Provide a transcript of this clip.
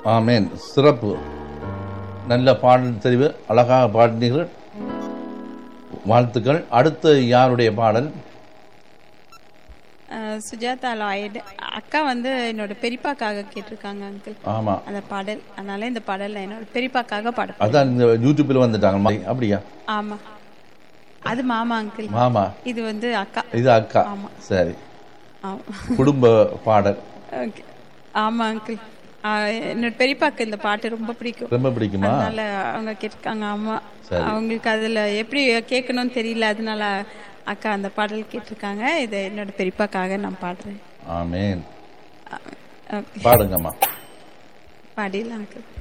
ஆமேன் சிறப்பு நல்ல பாடல் தெரிவு அழகாக பாடினீர்கள் வாழ்த்துக்கள் அடுத்து யாருடைய பாடல் அஹ், சுஜாதா லாய்டு அக்கா வந்து என்னோட பெரியப்பாக்காக கேட்டிருக்காங்க அங்கிள் ஆமா அந்த பாடல் அதனால இந்த பாடல் நான் என்னோட பெரியப்பாக்காக பாட அதான் இந்த யூடியூப்ல வந்துட்டாங்க மா- அப்படியா ஆமா அது மாமா அங்கிள் மாமா இது வந்து அக்கா இது அக்கா ஆமா. சரி ஆமா குடும்ப பாடல் ஓகே ஆமா அங்கிள் என்னோட பெரியப்பாக்கு இந்த பாட்டு ரொம்ப பிடிக்கும் ரொம்ப பிடிக்குமா அதனால அவங்க கேட்டிருக்காங்க ஆமா சரி. அவங்களுக்கு அதுல எப்படி கேட்கணும்னு தெரியல அதனால அக்கா அந்த பாடல் கேட்டிருக்காங்க இதை என்னோட பெரியப்பாக்காக நான் பாடுறேன் ஆமேன் ஓகே பாடுங்கம்மா பாடிடலாம் அங்கிள்